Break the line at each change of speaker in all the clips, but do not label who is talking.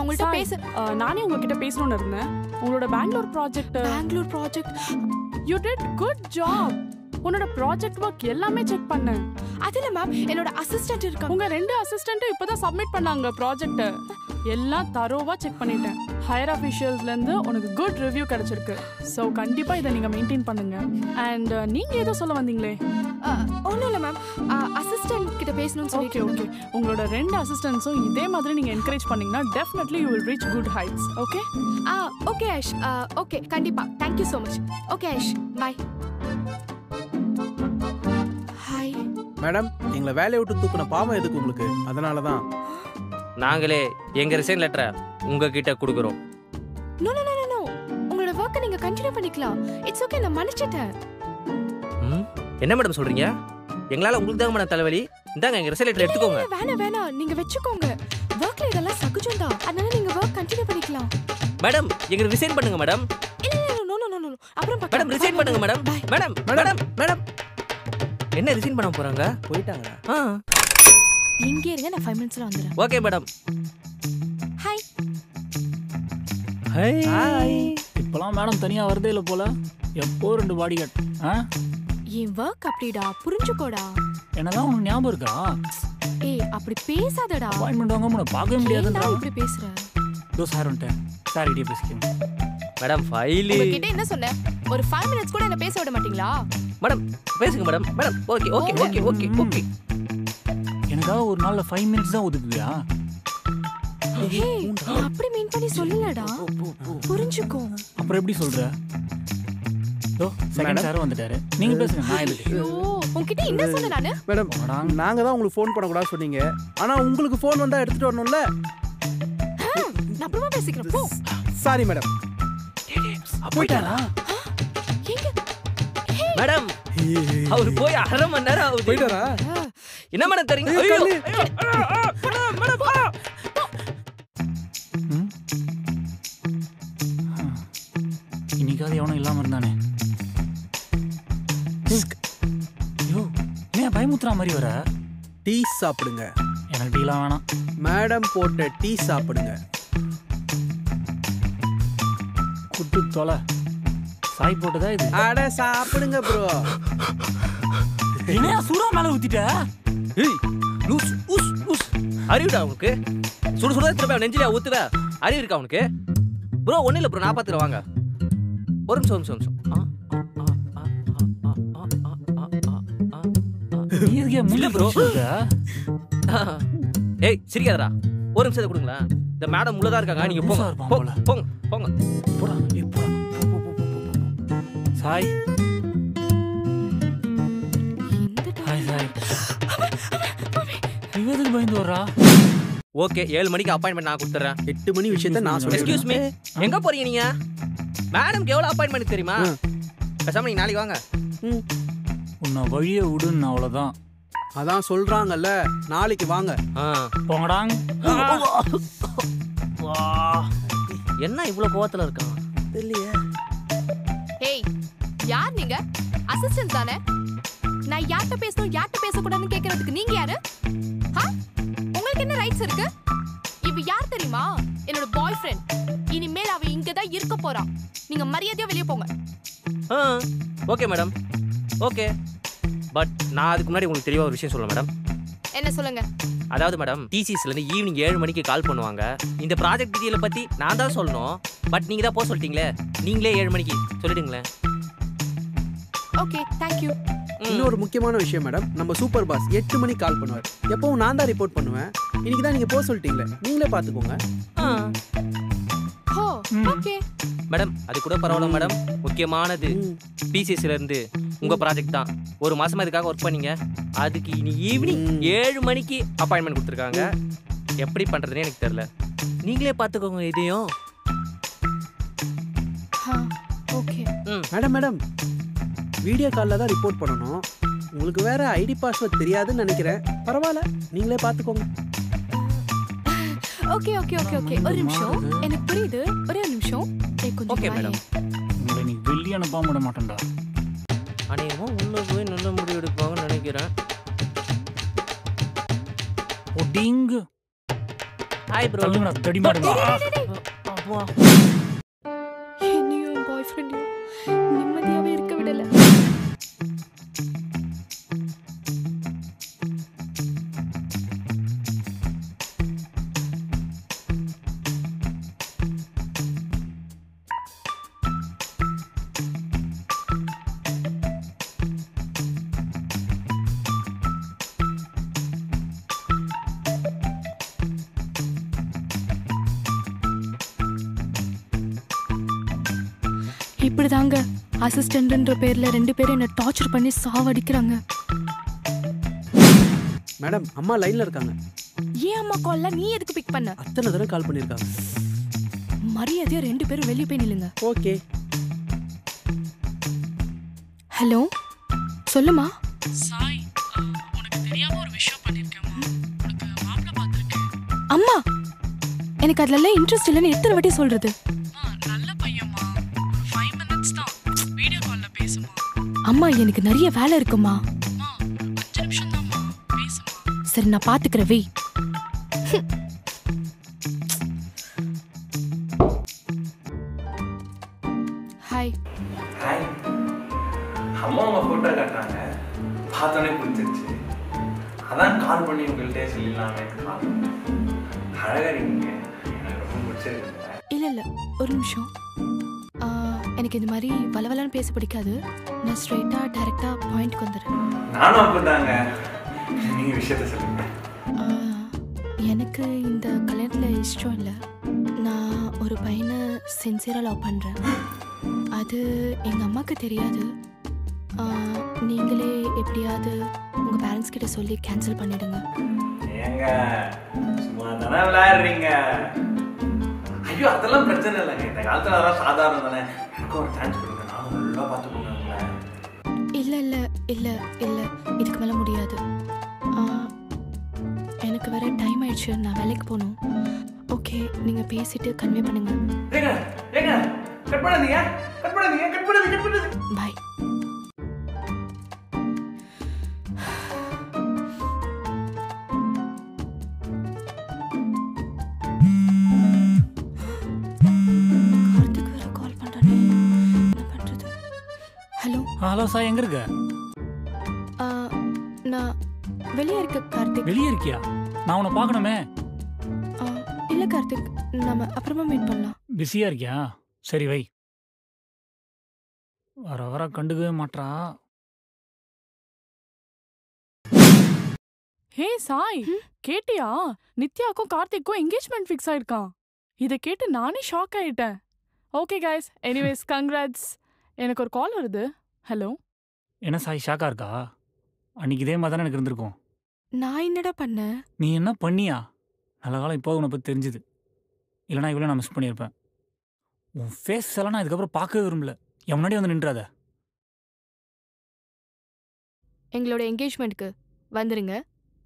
உங்கள்ட்ட
சாய்,
பேச
அஹ், நானே உங்ககிட்ட பேசணும்னு இருந்தேன் உங்களோட Bangalore project
Bangalore project
you did good job உன்னோட ப்ராஜெக்ட் ஒர்க் எல்லாமே செக் பண்ணேன்
அது இல்ல மேம் என்னோட அசிஸ்டன்ட் இருக்காங்க
உங்க ரெண்டு அசிஸ்டன்ட்டும் இப்பதான் சப்மிட் பண்ணாங்க ப்ராஜெக்ட் எல்லாம் தரோவா செக் பண்ணிட்டேன் ஹையர் அஃபிஷியல்ஸ்ல இருந்து உனக்கு குட் ரிவ்யூ கிடைச்சிருக்கு ஸோ கண்டிப்பா இதை நீங்க மெயின்டைன் பண்ணுங்க அண்ட் நீங்க ஏதோ சொல்ல வந்தீங்களே
ஒன்றும் இல்லை மேம் அசிஸ்டன்ட் கிட்ட பேசணும்னு
ஓகே
சொல்லிட்டு
ஓகே உங்களோட ரெண்டு அசிஸ்டன்ஸும் இதே மாதிரி நீங்க என்கரேஜ் பண்ணீங்கன்னா definitely you will reach good heights okay
ah okay Aish okay கண்டிப்பா thank you so much okay Aish bye hi
madam எங்களை வேலையை விட்டு தூக்குன பாவம் எதுக்கு உங்களுக்கு அதனால தான்
நாங்களே எங்க ரிசைன் லெட்டரை உங்ககிட்ட கொடுக்குறோம்
நோ நோ நோ நோ உங்களோட ஒர்க்கை நீங்க கண்டினியூ பண்ணிக்கலாம் இட்ஸ் ஓகே நான் மன்னிச்சிட்டேன்
ம்? என்ன மேடம் சொல்றீங்க எங்களால உங்களுக்கு தாங்க மேடம் தலைவலி இந்தாங்க எங்க ரிசைன் லெட்டர் எடுத்துக்கோங்க
இல்ல, வேணாம் வேணாம் நீங்க வச்சுக்கோங்க ஒர்க்ல இதெல்லாம் சகஜம் தான் அதனால நீங்க ஒர்க் கண்டினியூ பண்ணிக்கலாம்
மேடம் எங்க ரிசைன் பண்ணுங்க மேடம்
இல்ல இல்ல நோ நோ நோ நோ அப்புறம்
மேடம் ரிசைன் பண்ணுங்க madam
Bye.
Madam madam madam என்ன ரிசைன் பண்ண போறாங்க
போயிட்டாங்களா
ஆ
இங்கே இருங்க நான் ஃபைவ் மினிட்ஸ்ல வந்துடுறேன்
ஓகே மேடம்
ஹாய்
ஹாய்
இப்போலாம் மேடம் தனியாக வரதே இல்லை போல எப்போ ரெண்டு பாடி கார்டு ஆ
என் ஒர்க் அப்படிடா புரிஞ்சுக்கோடா
என்னதான் உனக்கு ஞாபகம் இருக்கா
ஏய் அப்படி பேசாதடா
அப்பாயின்மெண்ட் வாங்க உன்னை பார்க்கவே
ஏன்டா
முடியாதுன்றா
இப்படி பேசுற
இதோ சார் வந்துட்டேன் சார் கிட்டே பேசிக்கோங்க
மேடம் ஃபைலு
உங்ககிட்ட என்ன சொன்னேன் ஒரு ஃபைவ் மினிட்ஸ் கூட என்ன பேச விட மாட்டீங்களா
மேடம் பேசுங்க madam madam okay okay okay okay okay
எனக்காக ஒரு நாளில் ஃபைவ் மினிட்ஸ் தான் ஒதுக்குவியா
ஏய் நான் அப்படி மீன் பண்ணி சொல்லலடா புரிஞ்சுக்கோ
அப்புறம் எப்படி சொல்ற இதோ செகண்ட் சார் வந்துட்டாரு நீங்க பேசுங்க நான் எதுக்கு
ஐயோ உன்கிட்ட என்ன சொன்ன நானு
மேடம் நாங்க தான் உங்களுக்கு ஃபோன் பண்ணக்கூடாது சொன்னீங்க ஆனா உங்களுக்கு ஃபோன் வந்தா எடுத்துட்டு வரணும்ல
நான் அப்புறமா பேசிக்கிறேன் போ
சாரி மேடம்
போயிட்டாரா
எங்க
மேடம் அவர் போய் அரை மணி நேரம் ஆகுது
போயிட்டாரா
என்ன மேடம் தரீங்க
ஐயோ,
ஐயோ
கல்லு.
ஐயோ, ஆ, ஆ, மேடம், மேடம், ஆ.
ம்? இன்னைக்காவது எவனும் இல்லாம இருந்தானே ஐயோ ஏன் பயமுத்துறா மாதிரி வர
டீ சாப்பிடுங்க
எனக்கு டீலாம் வேணாம்
மேடம் போட்ட டீ சாப்பிடுங்க
குட்டு தொலை சாய் போட்டதா இது
அட சாப்பிடுங்க ப்ரோ
என்னையா சூறா மேல ஊத்திட்ட
ஏய், லூஸ், உஸ், உஸ். அறிவுடா உனக்கு சுடு சுட திரும்ப நெஞ்சில ஊத்துவ அறிவு இருக்கா உனக்கு ப்ரோ ஒண்ணு இல்ல ப்ரோ நான் பாத்துக்கிறேன் வாங்க ஒரு நிமிஷம் ஒரு நிமிஷம், ஒரு நிமிஷம் ஆ, ஆ, ஆ, ஆ, ஆ, ஆ, ஆ, ஆ, ஆ, ஆ.
நீ எதுக்கே முள்ள
bro.
ப்ரோ
ஏய் சிரிக்காதடா ஒரு நிமிஷம் இதை கொடுங்களேன் இந்த மேடம் உள்ளதா இருக்காங்க நீங்க போங்க
லூசா இருப்பான்
போ-
போல.
போங்க போங்க
போடா ஏய் போடா போ, போ, போ, போ, போ, போ. சாய்
இந்த
ஹாய் சாய் இவ எதுக்கு பயந்து வர்றா
ஓகே ஏழு மணிக்கு அப்பாயின்மெண்ட் நான் கொடுத்துறேன்
எட்டு மணி விஷயத்த நான் சொல்றேன்
எக்ஸ்கியூஸ் மீ எங்க போறீங்க நீங்க மேடம்க்கு எவ்வளவு அப்பாயின்மெண்ட் தெரியுமா
ம்.
பேசாம நீங்க நாளைக்கு வாங்க
உன்னை வழிய விடுன்னு அவ்வளவுதான்
அதான் சொல்றாங்கல்ல நாளைக்கு வாங்க
ஆ.
போங்கடாங்
என்ன இவ்வளவு கோவத்துல இருக்கான்
தெரியலையே
ஏய் யார் நீங்க அசிஸ்டன்ட் தானே நான் யார்கிட்ட பேசணும் யார்கிட்ட பேசக்கூடாதுன்னு கேக்குறதுக்கு நீங்க யாரு ஆ? உங்களுக்கு என்ன ரைட்ஸ் இருக்கு இவ யார் தெரியுமா என்னோட பாய் ஃப்ரெண்ட் இனிமேல் அவ இங்க தான் இருக்க போறா நீங்க மரியாதையா வெளிய போங்க
ஓகே மேடம் ஓகே பட் நான் அதுக்கு முன்னாடி உங்களுக்கு தெளிவாக ஒரு விஷயம் சொல்ல மேடம்
என்ன சொல்லுங்க
அதாவது மேடம் டிசிஸ்ல இருந்து ஈவினிங் ஏழு மணிக்கு கால் பண்ணுவாங்க இந்த ப்ராஜெக்ட் டீட்டெயிலை பத்தி நான் தான் சொல்லணும் பட் நீங்க தான் போக சொல்லிட்டீங்களே நீங்களே ஏழு மணிக்கு சொல்லிடுங்களேன்
ஓகே தேங்க் யூ
ம்.
இன்னொரு முக்கியமான விஷயம் மேடம் நம்ம சூப்பர் பாஸ் எட்டு மணிக்கு கால் பண்ணுவார் எப்பவும் நான் தான் ரிப்போர்ட் பண்ணுவேன் இன்னைக்கு தான் நீங்க போக சொல்லிட்டீங்களே நீங்களே பாத்துக்கோங்க
ஆ.
ஹோ
ம்.
ஓகே
மேடம் அது கூட பரவாயில்ல மேடம் முக்கியமானது பிசிஎஸ்ல இருந்து உங்க ப்ராஜெக்ட் தான் ஒரு மாசமா இதுக்காக ஒர்க் பண்ணீங்க அதுக்கு இனி ஈவினிங்
ம்.
ஏழு மணிக்கு அப்பாயின்மெண்ட் கொடுத்துருக்காங்க எப்படி பண்றதுன்னு எனக்கு தெரியல நீங்களே பார்த்துக்கோங்க இதையும்
ஓகே
மேடம் மேடம் வீடியோ காலில் தான் ரிப்போர்ட் பண்ணணும் உங்களுக்கு வேற ஐடி பாஸ்வேர்ட் தெரியாதுன்னு நினைக்கிறேன் பரவாயில்ல நீங்களே பார்த்துக்கோங்க
ஓகே ஓகே ஓகே ஓகே ஒரு நிமிஷம் எனக்கு புரியுது ஒரே ஒரு நிமிஷம் ஏய், கொஞ்சம்
Okay,
வாயேன்.
madam.
உங்களை நீ வெளியே அனுப்பாம விட மாட்டேன்டா
அநேகமா உள்ள போய் நல்ல முடிவு எடுப்பாங்கன்னு நினைக்கிறேன்
ஒடிங்கு
ஹாய் ப்ரோ
தள்ளுங்கடா தடி மாடுங்க
அப்பா
என்னையும் பாய் ஃப்ரெண்டையும் நிம்மதியாவே இருக்க விடல இப்படிதாங்க அசிஸ்டன்ட்ன்ற பேர்ல ரெண்டு பேரும் என்ன டார்ச்சர் பண்ணி சாவடிக்கிறாங்க
மேடம் அம்மா லைன்ல இருக்காங்க
ஏன் அம்மா கால்ல நீ எதுக்கு பிக் பண்ண
அத்தனை தடவை கால் பண்ணியிருக்காங்க
மரியாதையா ரெண்டு பேரும் வெளியே போய் நில்லுங்க
ஓகே
ஹலோ சொல்லுமா
சாய் உனக்கு தெரியாம ஒரு விஷயம் பண்ணிருக்கேன் உனக்கு மாப்பிள்ள பார்த்துருக்கேன்
அம்மா எனக்கு அதுலலாம் இன்ட்ரெஸ்ட் இல்லைன்னு எத்தனை வாட்டி சொல்றது
நல்ல பையன்மா ஒரு ஃபைவ் மினிட்ஸ் தான் வீடியோ கால்ல பேசுமா
அம்மா எனக்கு நிறைய வேலை இருக்குமா
அம்மா ஒரு அஞ்சு நிமிஷம் தான்மா பேசுமா
சரி நான் பாத்துக்கிறேன் வெய் ஹாய்
ஹாய் அம்மா அவங்க ஃபோட்டோ காட்டுறாங்க பார்த்தோன்னே பிடிச்சிருச்சு அதான் கால் பண்ணி உங்கள்கிட்ட சொல்லிடலாமே கால் பண்ணேன். அழகா இருக்கீங்க எனக்கு ரொம்ப பிடிச்சிருக்கு
இல்ல இல்ல ஒரு நிமிஷம் ஆ, எனக்கு இந்த மாதிரி வளவலன்னு பேச பிடிக்காது நான் ஸ்ட்ரைட்டா டைரக்டா பாயிண்ட்க்கு வந்துடுறேன்
நானும் அப்படிதாங்க நீங்க விஷயத்த சொல்லுங்க
ஆ, எனக்கு இந்த கல்யாணத்தில் இஷ்டம் இல்லை நான் ஒரு பையனை சின்சியராக லவ் பண்ணுறேன் அது எங்கள் அம்மாவுக்கு தெரியாது ஆ, நீங்களே எப்படியாவது உங்கள் பேரண்ட்ஸ் கிட்ட சொல்லி கேன்சல் பண்ணிடுங்க
ஏங்க சும்மா தானே விளையாடுறீங்க ஐயோ அதெல்லாம் பிரச்சனை இல்லைங்க இந்த காலத்துல அதெல்லாம் சாதாரணம் தானே எனக்கும் ஒரு சான்ஸ் கொடுங்க நானும் நல்லா பார்த்துக்கோங்க உங்களை
இல்லை இல்லை இல்லை இல்லை இதுக்கு மேலே முடியாது ஆ, எனக்கு வேற டைம் ஆயிடுச்சு நான் வேலைக்கு போகணும் ஓகே நீங்கள் பேசிட்டு கன்வே பண்ணுங்க
ஏங்க ஏங்க கட் பண்ணாதீங்க கட் பண்ணாதீங்க கட் பண்ணாதீங்க கட் பண்ணாதீங்க
பாய் கார்த்திக் வேற கால் பண்றானே என்ன பண்றது ஹலோ
ஹலோ சாய் எங்க இருக்க
ஆ, நான் வெளியே இருக்க கார்த்திக்
வெளியே இருக்கியா நான் உன்னை பார்க்கணுமே
ஆ, இல்ல கார்த்திக் நாம அப்புறமா மீட் பண்ணலாம்
பிஸியா இருக்கியா சரி வை வர வர கண்டுக்கவே மாட்றா
ஹே சாய் கேட்டியா நித்யாக்கும் கார்த்திக்கும் என்கேஜ்மெண்ட் ஃபிக்ஸ் ஆயிருக்கான் இதை கேட்டு நானே ஷாக் ஆயிட்டேன் ஓகே கைஸ் எனிவேஸ் கங்க்ராட்ஸ் எனக்கு ஒரு கால் வருது ஹலோ
என்ன சாய் ஷாக்கா இருக்கா அன்னைக்கு இதே மாதிரி தானே எனக்கு இருந்திருக்கும்
நான் என்னடா பண்ணேன்
நீ என்ன பண்ணியா நல்ல காலம் இப்போ உன்னை பற்றி தெரிஞ்சுது இல்லைனா இவ்வளோ நான் மிஸ் பண்ணியிருப்பேன் உன் ஃபேஸ் எல்லாம் நான் இதுக்கப்புறம் பார்க்கவே விரும்பல என் முன்னாடி வந்து நின்றாத
எங்களோட என்கேஜ்மெண்ட்க்கு வந்துருங்க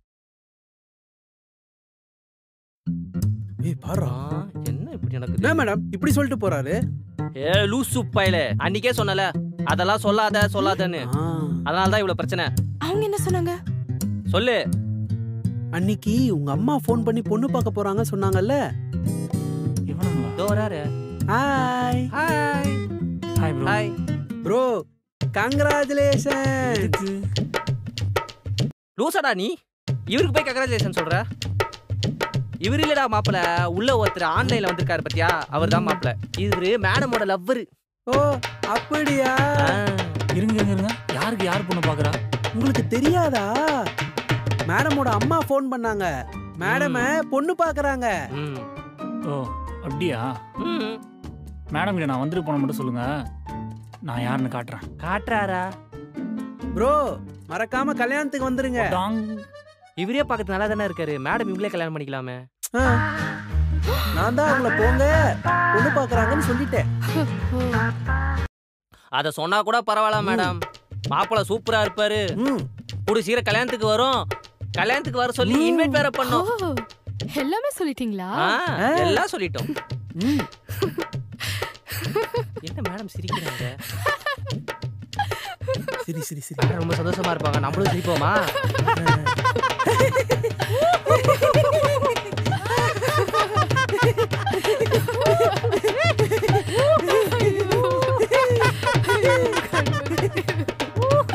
ஏய் பாருடா
என்ன இப்படி
என்ன
நடக்குது
மேடம் இப்படி சொல்லிட்டு போறாரு
ஏ லூசு பையல அன்னைக்கே சொன்னல அதெல்லாம் சொல்லாத சொல்லாதன்னு
ஆ,
அதனால தான் இவ்வளவு பிரச்சனை
அவங்க என்ன சொன்னாங்க
சொல்லு
அன்னைக்கு உங்க அம்மா ஃபோன் பண்ணி பொண்ணு பார்க்க போறாங்க சொன்னாங்கல்ல
இவனுங்களா
இதோ வராரு
hi
hi
hi bro
hi
bro congratulation
எதுக்கு
லூசாடா நீ இவருக்கு போய் கங்க்ராச்சுலேஷன் சொல்ற இவர் இல்லடா மாப்பிள உள்ள ஒருத்தர் ஆன்லைன்ல வந்திருக்காரு பத்தியா அவர் தான் மாப்பிள இவரு மேடமோட லவ்வர்
ஓ அப்படியா
இருங்க இருங்க இருங்க யாருக்கு யார் பொண்ணு பார்க்குறா
உங்களுக்கு தெரியாதா மேடமோட அம்மா ஃபோன் பண்ணாங்க மேடம பொண்ணு பார்க்கறாங்க
ஓ அப்படியா மேடம் கிட்ட நான் வந்துட்டு போன மட்டும் சொல்லுங்க நான் யாருன்னு காட்டுறேன்
காட்டுறாரா
ப்ரோ மறக்காம கல்யாணத்துக்கு வந்துருங்க
டாங்.
இவரே பார்க்கறது நல்லா தானே இருக்காரு மேடம் இவங்களே கல்யாணம் பண்ணிக்கலாமே
ஆ. நான் தான் அவங்கள போங்க பொண்ணு பார்க்கறாங்கன்னு சொல்லிட்டேன்
அத சொன்னா கூட பரவாயில்ல மேடம் மாப்பிள சூப்பரா இருப்பாரு
ம்
கூடி சீர கல்யாணத்துக்கு வரும் கல்யாணத்துக்கு வர சொல்லி இன்வைட் வேற பண்ணோம்
ஓ, எல்லாமே சொல்லிட்டீங்களா
ஆ, எல்லாம் சொல்லிட்டோம்
ம்
என்ன மேடம் சிரிக்கிறாங்க
சரி சரி சரி
மேடம் ரொம்ப சந்தோஷமா இருப்பாங்க நம்மளும் சிரிப்போமா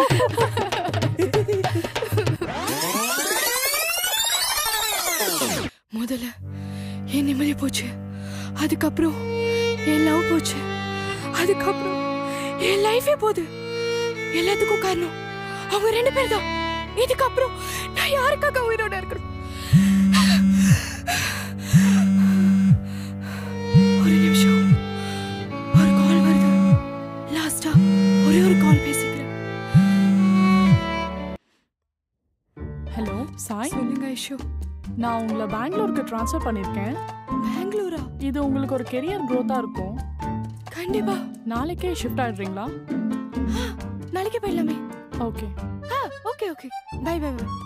முதல்ல என் நிம்மதி போச்சு அதுக்கப்புறம் என் லவ் போச்சு அதுக்கப்புறம் என் லைஃபே போகுது எல்லாத்துக்கும் காரணம் அவங்க ரெண்டு பேர் தான் இதுக்கப்புறம் நான் யாருக்காக உயிரோட இருக்கணும் ஒரு நிமிஷம் ஒரு கால் வருது லாஸ்டா ஒரே ஒரு கால் பேசிக்கிறேன்
ஹலோ சாய்
சொல்லுங்க ஐஷு
நான் உங்களை பெங்களூருக்கு ட்ரான்ஸ்ஃபர் பண்ணியிருக்கேன்
பெங்களூரா
இது உங்களுக்கு ஒரு கெரியர் க்ரோத்தாக இருக்கும்
கண்டிப்பா
நாளைக்கே ஷிஃப்ட் ஆயிடுறீங்களா
நாளைக்கே போயிடலாமே
okay
ah okay okay bye bye bye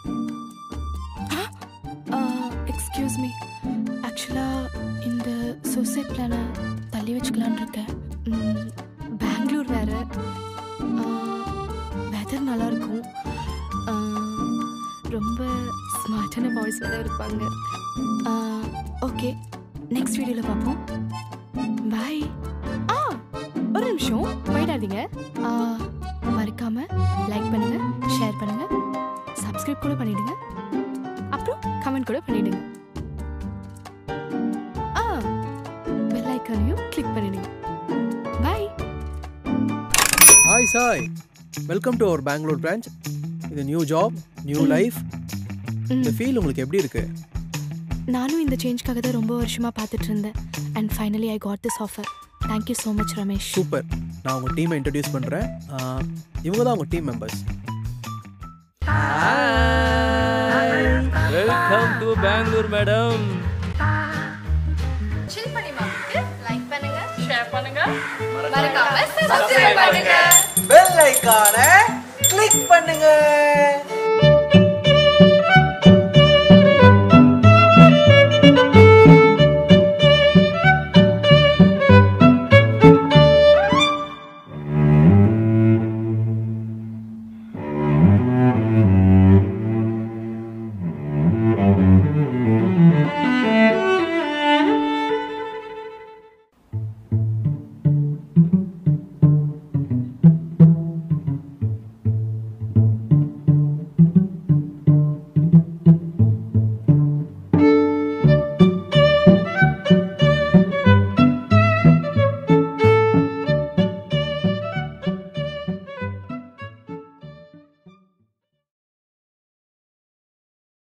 excuse me ஆக்சுவலாக இந்த சூசைட் பிளானை தள்ளி வச்சுக்கலான்னு இருக்கேன் ம், பெங்களூர் வேற வெதர் நல்லா இருக்கும் ஆ, ரொம்ப ஸ்மார்ட்டான பாய்ஸ் வேற இருப்பாங்க ஓகே நெக்ஸ்ட் வீடியோவில் பார்ப்போம் பாய் ஆ ஒரு நிமிஷம் போயிடாதீங்க ஆ, மறக்காம லைக் பண்ணுங்க ஷேர் பண்ணுங்க சப்ஸ்கிரைப் கூட பண்ணிடுங்க அப்புறம் கமெண்ட் கூட பண்ணிடுங்க ஆ பெல் ஐக்கானையும் கிளிக் பண்ணிடுங்க bye
hi Sai welcome to our Bangalore branch இது நியூ ஜாப் நியூ லைஃப் இந்த ஃபீல் உங்களுக்கு எப்படி இருக்கு
நானும் இந்த சேஞ்ச்க்காக தான் ரொம்ப வருஷமா பார்த்துட்டு இருந்தேன் and finally I got this offer thank you so much Ramesh
super நான் உங்கள் டீமை இன்ட்ரடியூஸ் பண்ணுறேன் இவங்க தான் உங்கள் team members
welcome to Bangalore madam
chill பண்ணி மாக்கு லைக் பண்ணுங்க
ஷேர் பண்ணுங்க
மறக்காம சப்ஸ்கிரைப் பண்ணுங்க
பெல் ஐக்கான கிளிக் பண்ணுங்க